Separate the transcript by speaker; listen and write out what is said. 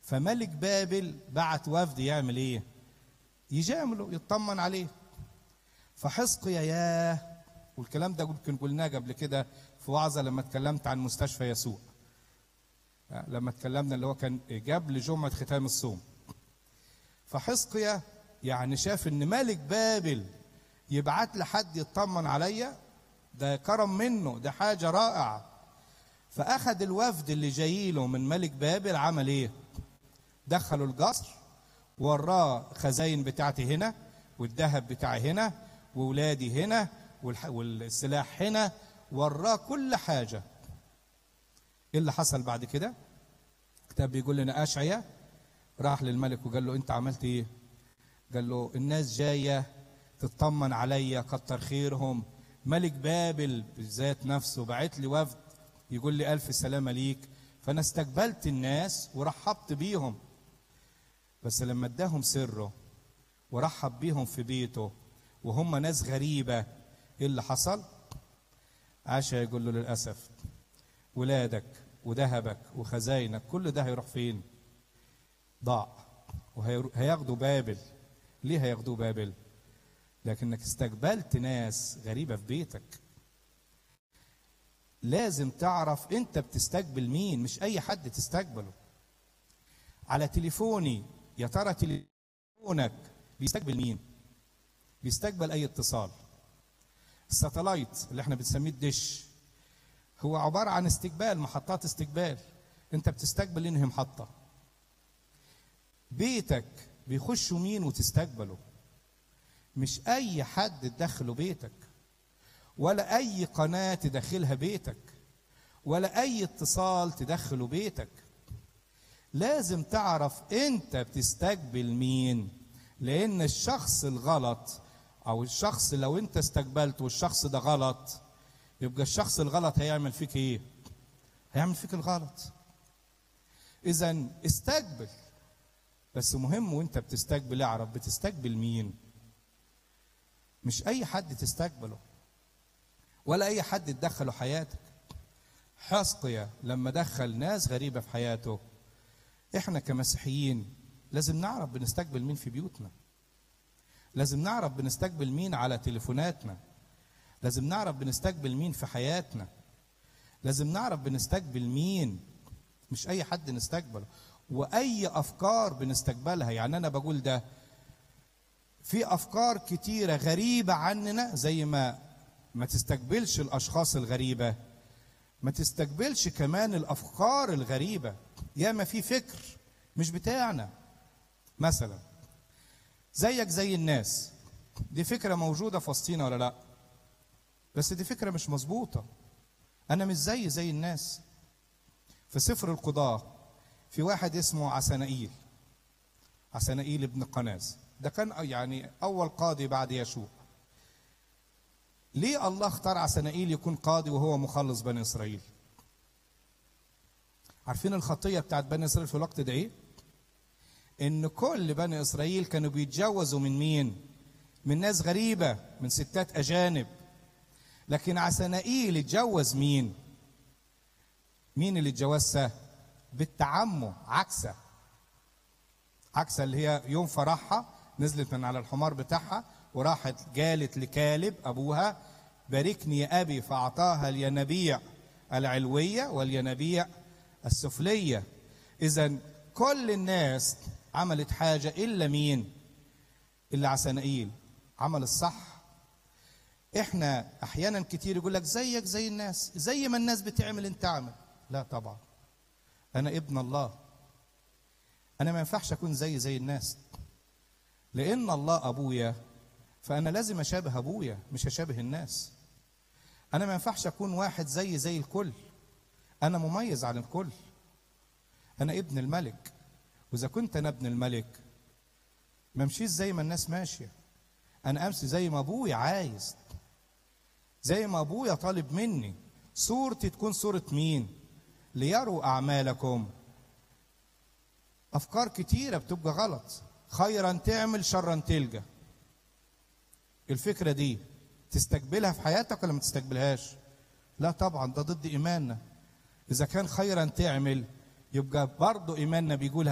Speaker 1: فملك بابل بعت وفد يعمل ايه يجامله يطمن عليه فحزقيا ياه والكلام ده يمكن قلناه قبل كده في وعظه لما اتكلمت عن مستشفى يسوع لما اتكلمنا اللي هو كان قبل جمعه ختام الصوم فحزقيا يعني شاف ان ملك بابل يبعت لحد يطمن عليا ده كرم منه ده حاجه رائعه فاخذ الوفد اللي جاي له من ملك بابل عمل ايه دخلوا القصر وراه خزاين بتاعتي هنا والذهب بتاعي هنا وولادي هنا والسلاح هنا وراه كل حاجة ايه اللي حصل بعد كده كتاب بيقول لنا أشعيا راح للملك وقال له انت عملت ايه قال له الناس جاية تطمن عليا كتر خيرهم ملك بابل بالذات نفسه بعت لي وفد يقول لي ألف سلامة ليك فأنا استقبلت الناس ورحبت بيهم بس لما اداهم سره ورحب بيهم في بيته وهم ناس غريبة ايه اللي حصل عاشا يقول له للأسف ولادك وذهبك وخزاينك كل ده هيروح فين ضاع وهياخدوا بابل ليه هياخدوا بابل لكنك استقبلت ناس غريبة في بيتك لازم تعرف انت بتستقبل مين مش اي حد تستقبله على تليفوني يا ترى تليفونك بيستقبل مين بيستقبل اي اتصال الساتلايت اللي احنا بنسميه الدش هو عباره عن استقبال محطات استقبال انت بتستقبل انهي محطه بيتك بيخشوا مين وتستقبله مش اي حد تدخله بيتك ولا اي قناه تدخلها بيتك ولا اي اتصال تدخله بيتك لازم تعرف انت بتستقبل مين لان الشخص الغلط او الشخص لو انت استقبلت والشخص ده غلط يبقى الشخص الغلط هيعمل فيك ايه هيعمل فيك الغلط اذا استقبل بس مهم وانت بتستقبل اعرف بتستقبل مين مش اي حد تستقبله ولا اي حد تدخله حياتك حسقيا لما دخل ناس غريبه في حياته احنا كمسيحيين لازم نعرف بنستقبل مين في بيوتنا لازم نعرف بنستقبل مين على تليفوناتنا لازم نعرف بنستقبل مين في حياتنا لازم نعرف بنستقبل مين مش اي حد نستقبله واي افكار بنستقبلها يعني انا بقول ده في افكار كتيره غريبه عننا زي ما ما تستقبلش الاشخاص الغريبه ما تستقبلش كمان الافكار الغريبه ياما في فكر مش بتاعنا مثلا زيك زي الناس دي فكرة موجودة في وسطينا ولا لا بس دي فكرة مش مظبوطة أنا مش زي زي الناس في سفر القضاة في واحد اسمه عسنائيل عسنائيل ابن قناز ده كان يعني أول قاضي بعد يشوع ليه الله اختار عسنائيل يكون قاضي وهو مخلص بني إسرائيل عارفين الخطية بتاعت بني إسرائيل في الوقت ده إيه؟ ان كل بني اسرائيل كانوا بيتجوزوا من مين من ناس غريبه من ستات اجانب لكن عسنائيل اتجوز مين مين اللي اتجوزها بالتعمم عكسه عكسه اللي هي يوم فرحها نزلت من على الحمار بتاعها وراحت قالت لكالب ابوها باركني يا ابي فاعطاها الينابيع العلويه والينابيع السفليه اذا كل الناس عملت حاجة إلا مين؟ إلا عسنائيل عمل الصح إحنا أحيانا كتير يقول لك زيك زي الناس زي ما الناس بتعمل أنت اعمل لا طبعا أنا ابن الله أنا ما ينفعش أكون زي زي الناس لأن الله أبويا فأنا لازم أشابه أبويا مش أشابه الناس أنا ما ينفعش أكون واحد زي زي الكل أنا مميز عن الكل أنا ابن الملك وإذا كنت أنا ابن الملك ما امشيش زي ما الناس ماشية أنا أمشي زي ما أبويا عايز زي ما أبويا طالب مني صورتي تكون صورة مين ليروا أعمالكم أفكار كتيرة بتبقى غلط خيرا تعمل شرا تلقى الفكرة دي تستقبلها في حياتك ولا ما تستقبلهاش لا طبعا ده ضد إيماننا إذا كان خيرا تعمل يبقى برضه إيماننا بيقول